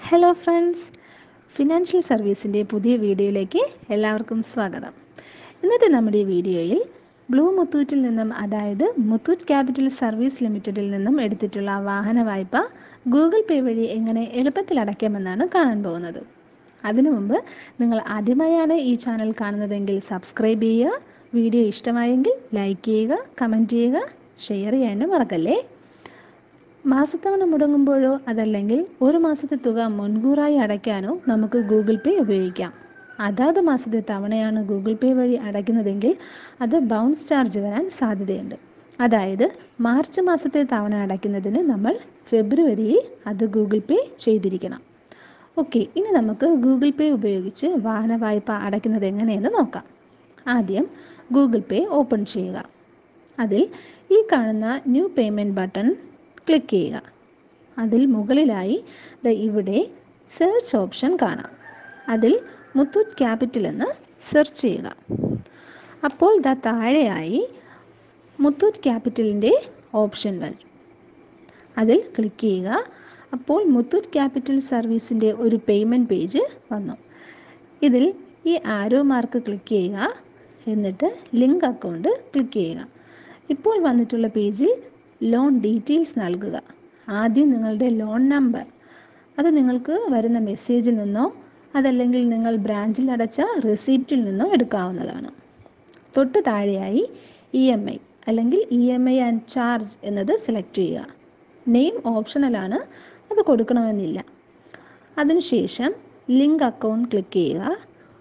hello friends financial സർവീസിൻ്റെ പുതിയ വീഡിയോയിലേക്ക് എല്ലാവർക്കും സ്വാഗതം ഇന്നത്തെ നമ്മുടെ ഈ വീഡിയോയിൽ ബ്ലൂ മുത്തൂറ്റിൽ നിന്നും അതായത് മുത്തൂറ്റ് ക്യാപിറ്റൽ സർവീസ് ലിമിറ്റഡിൽ നിന്നും എടുത്തിട്ടുള്ള വാഹന വായ്പ ഗൂഗിൾ പേ വഴി എങ്ങനെ എളുപ്പത്തിൽ അടയ്ക്കാമെന്നാണ് കാണാൻ പോകുന്നത് അതിനു മുമ്പ് നിങ്ങൾ ആദ്യമായാണ് ഈ ചാനൽ കാണുന്നതെങ്കിൽ സബ്സ്ക്രൈബ് ചെയ്യുക വീഡിയോ ഇഷ്ടമായെങ്കിൽ ലൈക്ക് ചെയ്യുക കമൻറ്റ് ചെയ്യുക ഷെയർ ചെയ്യാനും മറക്കല്ലേ മാസത്തവണ മുടങ്ങുമ്പോഴോ അതല്ലെങ്കിൽ ഒരു മാസത്തെ തുക മുൻകൂറായി അടയ്ക്കാനോ നമുക്ക് ഗൂഗിൾ പേ ഉപയോഗിക്കാം അതാത് മാസത്തെ തവണയാണ് ഗൂഗിൾ പേ വഴി അടയ്ക്കുന്നതെങ്കിൽ അത് ബൗൺസ് ചാർജ് വരാൻ സാധ്യതയുണ്ട് അതായത് മാർച്ച് മാസത്തെ തവണ അടയ്ക്കുന്നതിന് നമ്മൾ ഫെബ്രുവരിയിൽ അത് ഗൂഗിൾ പേ ചെയ്തിരിക്കണം ഓക്കെ ഇനി നമുക്ക് ഗൂഗിൾ പേ ഉപയോഗിച്ച് വാഹന വായ്പ അടയ്ക്കുന്നത് എങ്ങനെയെന്ന് നോക്കാം ആദ്യം ഗൂഗിൾ പേ ഓപ്പൺ ചെയ്യുക അതിൽ ഈ കാണുന്ന ന്യൂ പേയ്മെൻറ്റ് ബട്ടൺ ക്ലിക്ക് ചെയ്യുക അതിൽ മുകളിലായി ദ ഇവിടെ സെർച്ച് ഓപ്ഷൻ കാണാം അതിൽ മുത്തൂറ്റ് ക്യാപിറ്റൽ എന്ന് സെർച്ച് ചെയ്യുക അപ്പോൾ ദ താഴെയായി മുത്തൂറ്റ് ക്യാപിറ്റലിൻ്റെ ഓപ്ഷൻ വരും അതിൽ ക്ലിക്ക് ചെയ്യുക അപ്പോൾ മുത്തൂറ്റ് ക്യാപിറ്റൽ സർവീസിൻ്റെ ഒരു പേയ്മെൻറ്റ് പേജ് വന്നു ഇതിൽ ഈ ആരോ മാർക്ക് ക്ലിക്ക് ചെയ്യുക എന്നിട്ട് ലിങ്ക് അക്കൗണ്ട് ക്ലിക്ക് ചെയ്യുക ഇപ്പോൾ വന്നിട്ടുള്ള പേജിൽ ലോൺ ഡീറ്റെയിൽസ് നൽകുക ആദ്യം നിങ്ങളുടെ ലോൺ നമ്പർ അത് നിങ്ങൾക്ക് വരുന്ന മെസ്സേജിൽ നിന്നോ അതല്ലെങ്കിൽ നിങ്ങൾ ബ്രാഞ്ചിൽ അടച്ച റെസിപ്റ്റിൽ നിന്നോ എടുക്കാവുന്നതാണ് തൊട്ട് താഴെയായി ഇ എം ഐ അല്ലെങ്കിൽ E M I and charge എന്നത് സെലക്ട് ചെയ്യുക നെയിം ഓപ്ഷണലാണ് അത് കൊടുക്കണമെന്നില്ല അതിനുശേഷം ലിങ്ക് അക്കൗണ്ട് ക്ലിക്ക് ചെയ്യുക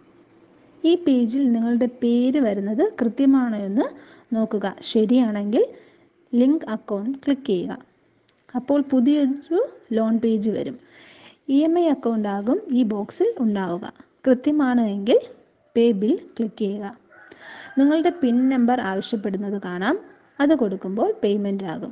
ഈ പേജിൽ നിങ്ങളുടെ പേര് വരുന്നത് കൃത്യമാണോ എന്ന് നോക്കുക ശരിയാണെങ്കിൽ ലിങ്ക് അക്കൗണ്ട് ക്ലിക്ക് ചെയ്യുക അപ്പോൾ പുതിയൊരു ലോൺ പേജ് വരും ഇ എം ഐ അക്കൗണ്ട് ആകും ഈ ബോക്സിൽ ഉണ്ടാവുക കൃത്യമാണ് എങ്കിൽ പേ ബിൽ ക്ലിക്ക് ചെയ്യുക നിങ്ങളുടെ പിൻ നമ്പർ ആവശ്യപ്പെടുന്നത് കാണാം അത് കൊടുക്കുമ്പോൾ പേയ്മെൻ്റ് ആകും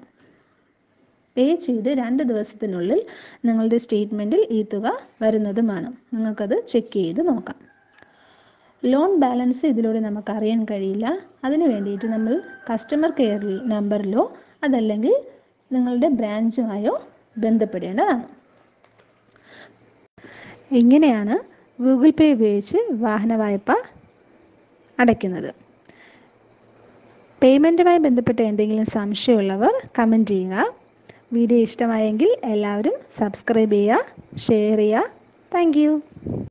പേ ചെയ്ത് രണ്ട് ദിവസത്തിനുള്ളിൽ നിങ്ങളുടെ സ്റ്റേറ്റ്മെൻറ്റിൽ ഈ തുക വരുന്നതുമാണ് നിങ്ങൾക്കത് ചെക്ക് ചെയ്ത് നോക്കാം ലോൺ ബാലൻസ് ഇതിലൂടെ നമുക്ക് അറിയാൻ കഴിയില്ല അതിന് വേണ്ടിയിട്ട് നമ്മൾ കസ്റ്റമർ കെയർ നമ്പറിലോ അതല്ലെങ്കിൽ നിങ്ങളുടെ ബ്രാഞ്ചുമായോ ബന്ധപ്പെടേണ്ടതാണ് ഇങ്ങനെയാണ് ഗൂഗിൾ പേ ഉപയോഗിച്ച് വാഹന വായ്പ അടയ്ക്കുന്നത് പേയ്മെൻറ്റുമായി ബന്ധപ്പെട്ട എന്തെങ്കിലും സംശയമുള്ളവർ കമൻറ്റ് ചെയ്യുക വീഡിയോ ഇഷ്ടമായെങ്കിൽ എല്ലാവരും സബ്സ്ക്രൈബ് ചെയ്യുക ഷെയർ ചെയ്യുക താങ്ക്